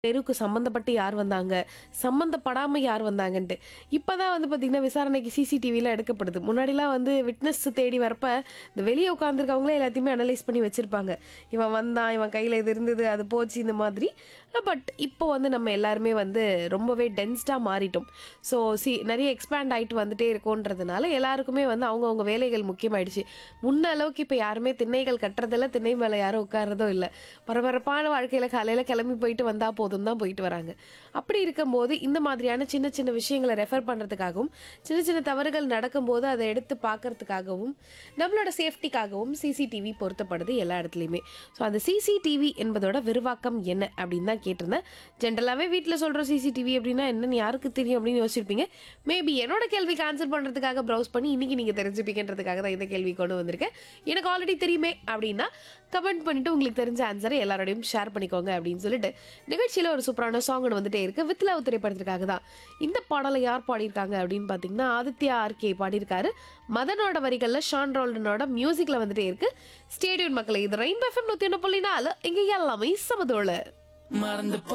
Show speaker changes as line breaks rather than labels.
தெருவுக்கு சம்மந்தப்பட்டு யார் வந்தாங்க சம்மந்தப்படாம யார் வந்தாங்கன்ட்டு இப்பதான் வந்து பாத்தீங்கன்னா விசாரணைக்கு சிசிடிவில எடுக்கப்படுது முன்னாடிலாம் வந்து விட்னஸ் தேடி வரப்ப இந்த வெளியே உட்காந்துருக்கவங்களே எல்லாத்தையுமே அனலைஸ் பண்ணி வச்சிருப்பாங்க இவன் வந்தான் இவன் கையில இது இருந்தது அது போச்சு இந்த மாதிரி பட் இப்போ வந்து நம்ம எல்லாருமே வந்து ரொம்பவே டென்ஸ்டா மாறிட்டோம் ஸோ சி நிறைய எக்ஸ்பேண்ட் ஆயிட்டு வந்துட்டே இருக்கோன்றதுனால எல்லாருக்குமே வந்து அவங்கவுங்க வேலைகள் முக்கியமாயிடுச்சு முன்ன அளவுக்கு இப்போ யாருமே திண்ணைகள் கட்டுறதில்ல திண்ணை மேலே யாரும் உட்கார்றதோ இல்லை பரபரப்பான வாழ்க்கையில காலையில கிளம்பி போயிட்டு வந்தா போதும் தான் போயிட்டு வராங்க அப்படி இருக்கும்போது இந்த மாதிரியான சின்ன சின்ன விஷயங்களை ரெஃபர் பண்றதுக்காகவும் சின்ன சின்ன தவறுகள் நடக்கும்போது அதை எடுத்து பார்க்கறதுக்காகவும் நம்மளோட சேஃப்டிக்காகவும் சிசிடிவி பொருத்தப்படுது எல்லா இடத்துலையுமே ஸோ அந்த சிசிடிவி என்பதோட விரிவாக்கம் என்ன அப்படின்னு தான் கேட்டிருந்தேன் ஜென்ரலாகவே வீட்டில் சொல்கிற சிசிடிவி அப்படின்னா என்னன்னு யாருக்கு தெரியும் அப்படின்னு யோசிச்சிருப்பீங்க மேபி என்னோட கேள்விக்கு ஆன்சர் பண்ணுறதுக்காக ப்ரௌஸ் பண்ணி இன்னைக்கு நீங்கள் தெரிஞ்சுப்பீங்கன்றதுக்காக தான் இந்த கேள்வி கொண்டு வந்திருக்கேன் எனக்கு ஆல்ரெடி தெரியுமே அப்படின்னா கமெண்ட் பண்ணிட்டு உங்களுக்கு தெரிஞ்ச ஆன்சரை எல்லாரோடையும் ஷேர் பண்ணிக்கோங்க அப்படின்னு சொல்லிட்டு நிகழ்ச்சியில் ஒரு சூப்பரான சாங் வந்துட்டே இருக்கு வித் லவ் திரைப்படத்திற்காக தான் இந்த பாடலை யார் பாடியிருக்காங்க அப்படின்னு பார்த்தீங்கன்னா ஆதித்யா ஆர்கே பாடியிருக்காரு மதனோட வரிகளில் ஷான் ரோல்டனோட மியூசிக்கில் வந்துட்டே இருக்கு ஸ்டேடியம் மக்களை இது ரெயின் எஃப்எம் நூற்றி ஒன்று புள்ளி நாலு இங்கே எல்லாமே சமதோள
மறந்து